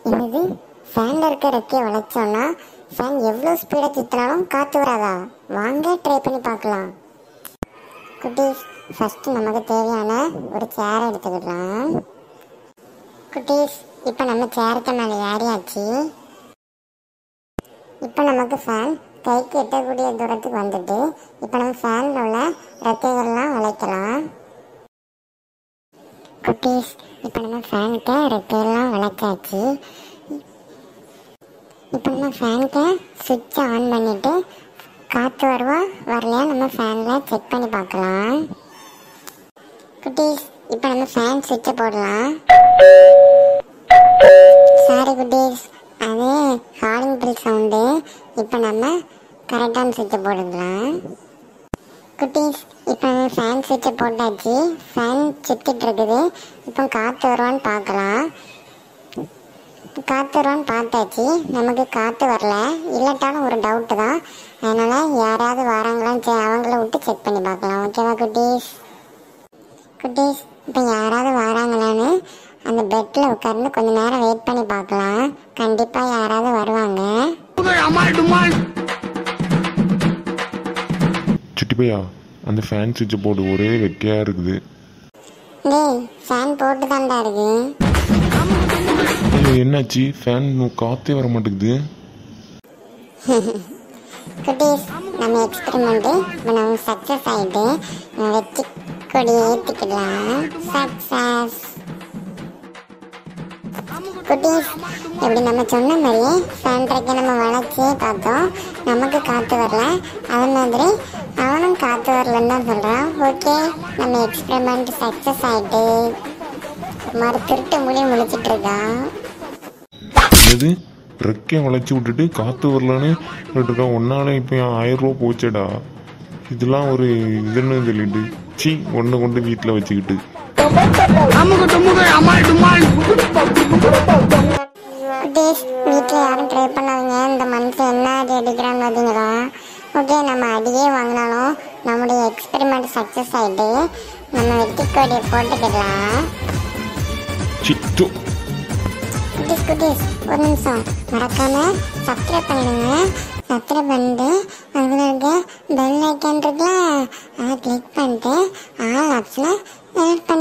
என்னது ஃபேன்ல இருக்க ரெக்கையை வளைச்சோம்னா ஃபேன் எவ்வளோ ஸ்பீடாக சுற்றினாலும் காற்று வராதா வாங்க ட்ரை பண்ணி பார்க்கலாம் குட்டீஸ் ஃபஸ்ட்டு நமக்கு தேவையான ஒரு சேர் எடுத்துக்கிடலாம் குட்டீஸ் இப்போ நம்ம சேருக்கு மேலே ஏறியாச்சு இப்போ நமக்கு ஃபேன் கைக்கு எட்டக்கூடிய தூரத்துக்கு வந்துட்டு இப்போ நம்ம ஃபேனில் உள்ள ரெக்கைகள்லாம் வளைக்கலாம் குட்டீஸ் இப்போ நம்ம ஃபேனுக்கு ரெக்கையெல்லாம் வளைச்சாச்சு இப்போ நம்ம ஃபேனுக்கு சுவிட்சை ஆன் பண்ணிவிட்டு காற்று வருவா வரலையா நம்ம ஃபேனில் செக் பண்ணி பார்க்கலாம் குட்டீஸ் இப்போ நம்ம ஃபேன் சுவிட்சை போடலாம் சாரி குட்டீஸ் அது ஹாலிங் பில் சவுண்டு இப்போ நம்ம கரெக்டான சுவிட்சை போட்டுக்கலாம் குட்டீஸ் இப்போ ஃபேன் சுவிட்சை போட்டாச்சு ஃபேன் சுற்றிட்டு இருக்குது இப்போ காற்று வருவான்னு பார்க்கலாம் காற்று வருவான்னு பார்த்தாச்சு நமக்கு காற்று வரல இல்லாட்டாலும் ஒரு டவுட்டு தான் அதனால் யாராவது வராங்களான்னு செ- அவங்கள விட்டு செக் பண்ணி பார்க்கலாம் ஓகேவா குட்டீஸ் குட்டீஸ் இப்போ யாராவது வராங்களான்னு அந்த பெட்டில் உட்கார்ந்து கொஞ்ச நேரம் வெயிட் பண்ணி பார்க்கலாம் கண்டிப்பாக யாராவது வருவாங்க சிட்டி பையா அந்த ஃபேன் சுவிட்சை போடு ஒரே வெக்கையா இருக்குது டேய் ஃபேன் போட்டு தான்டா இருக்கு ஐயோ, என்னாச்சு ஃபேன் காத்தே வர மாட்டேங்குது குட்டீஸ் நம்ம எக்ஸ்பெரிமெண்ட்டு இப்போ நம்ம சக்ஸஸ் ஆகிட்டு வெற்றி கொடி ஏற்றிக்கலாம் சக்ஸஸ் குட்டீஸ் இப்படி நம்ம சொன்ன மாதிரியே ஃபேன்ட்ரைக்கை நம்ம வளைச்சே பார்த்தோம் நமக்கு காற்று வரல அது மாதிரி அவனும் காற்று வரலன்னு தான் சொல்கிறான் ஓகே நம்ம எக்ஸ்பெரிமெண்ட் சக்ஸஸ் ஆகிட்டு மறு திருட்டு மொழி முழிச்சிட்டு இருக்கான் என்னது ரெக்கையை வளைச்சி விட்டுட்டு காற்று வரலன்னு இருக்கா ஒன்னால இப்போ என் ஆயிரம் ரூபா போச்சேடா இதெல்லாம் ஒரு இதுன்னு சொல்லிட்டு சி ஒன்று கொண்டு வீட்டில் வச்சுக்கிட்டு குட்டீஸ் வீட்டில் யாரும் ட்ரை பண்ணாதீங்க இந்த மந்த் என்ன அடி அடிக்கிறாங்க பார்த்தீங்களா ஓகே நம்ம அடியே வாங்கினாலும் நம்முடைய எக்ஸ்பெரிமெண்ட் சக்ஸஸ் ஆகிட்டு நம்ம வெட்டி கோடியை போட்டுக்கிடலாம் சி தூ குட்டீஸ் குட்டீஸ் ஒரு நிமிஷம் மறக்காம சப்ஸ்கிரைப் பண்ணிடுங்க சப்ஸ்கிரைப் பண்ணிட்டு அதில் இருக்க பெல் ஐக்கான் இருக்குல்ல அதை கிளிக் பண்ணிட்டு ஆல் ஆப்ஷனை செலக்ட்